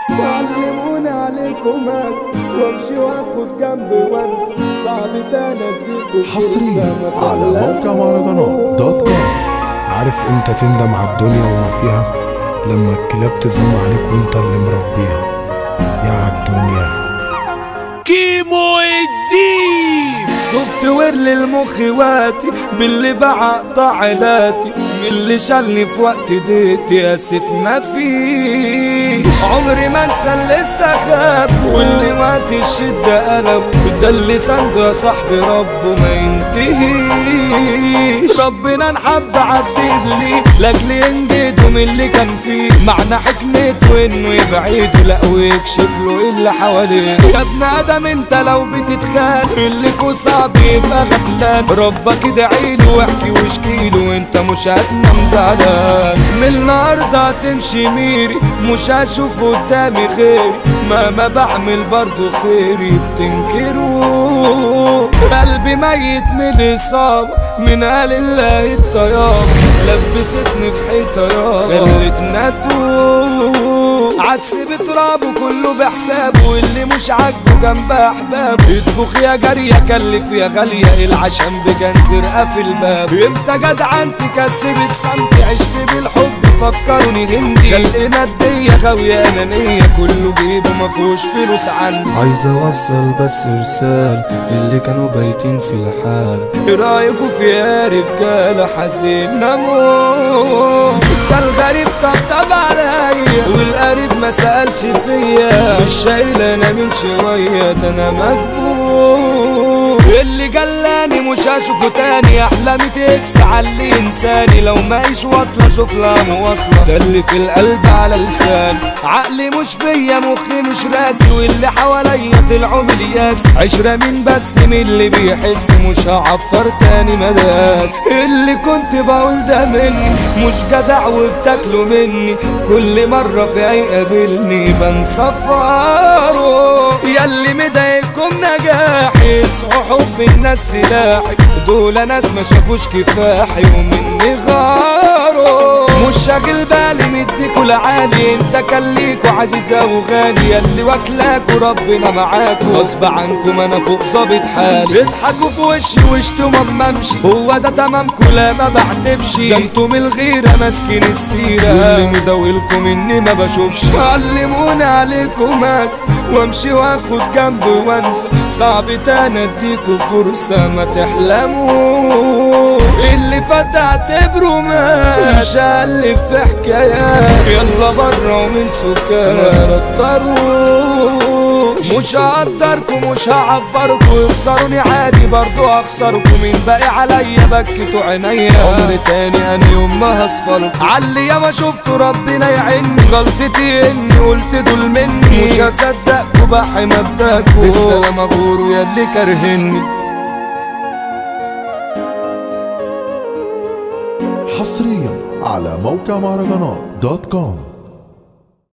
علموني عليكم وامشي واخد جنبي وانسى صعب تاني اديكوا حصريا على موقع مهرجانات دوت كوم عارف امتى تندم على الدنيا وما فيها لما الكلاب تزوم عليك وانت اللي مربيها يا عالدنيا كيمو الدين سوفت وير للمخ واتي باللي بعقطع علاتي من اللي شالني في وقت ديتي اسف ما فيش عمري ما انسى اللي استخاب واللي وقت الشدة قلب ده اللي سنده يا صاحبي ربه ما ينتهيش ربنا نحب عديد لي لاجل ينجده من اللي كان فيه معنى حكمته انه يبعده لا ويكشف له ايه اللي حواليه يا ابن ادم انت لو بتتخان اللي فوق صعب يبقى غفلان ربك ادعيله واحكي واشكيله وانت مش هتنام زعلان من النهارده هتمشي ميري مش هشوف قدامي غيري مهما بعمل برضو خيري بتنكروا قلبي ميت من الاصابه من قال الله الطياب لبستني في حيطه يابا خلتنا اتوه عدس بترابه كله بحسابه واللي مش عاجبه جنب احبابه اطبخ يا جارية كلف يا غالية العشم بكان سرقة في الباب امتى جدعان تكسبت سمتي عشت بالحب فكرني هندي خلقنا الدية غاوية انانية كله جيبه مفهوش فلوس عندي عايز اوصل بس رسالة اللي كانوا بايتين في الحال ايه رايكوا في يا رجالة حزين نموت ده الغريب طبطب عليا والقريب ما سألش فيا مش شايل انا من شوية ده انا مجبور اللي جلاني مش هشوفه تاني احلامي تكس على اللي انساني لو مايش واصلة شوف لها مواصلة ده اللي في القلب على لسان عقلي مش فيا مخي مش راسي واللي حواليا طلعوا ملياس عشرة مين بس من اللي بيحس مش هعفر تاني مداس اللي كنت بقول ده مني مش جدع وبتاكلوا مني كل مرة في هيقابلني بنصفره ياللي مضايقكم نجاحي صحوا حب الناس سلاحي دول ناس ما شافوش كفاحي ومني غاروا مش شاغل بالي مديكوا العالي انت كان ليكوا عزيزة وغالي ياللي واكلاكوا ربنا معاكوا غصب عنكم انا فوق ظابط حالي اضحكوا في وشي وشتوا ما امشي هو ده تمامكوا لا ما بعتبش ده انتوا من الغيرة ماسكين السيرة واللي مزاولكم اني ما بشوفش علموني عليكم ماسك وامشي واخد جنبي وانسى صعب تاني اديكوا فرصة ما تحلموا اللي فات اعتبره مات مش هألف في حكايات يلا برا ومن سكات كتروا مش هقدركم مش هعبركم يخسروني عادي برضو هخسركم مين باقي عليا بكتوا عينيا عمر تاني انا يوم ما هصفركم علي يا ما شفتوا ربنا يعيني غلطتي اني قلت دول مني مش هصدقكوا بحي مبدأكوا بالسلامة غوروا ياللي كارهني حصريا على موقع مهرجانات دوت كوم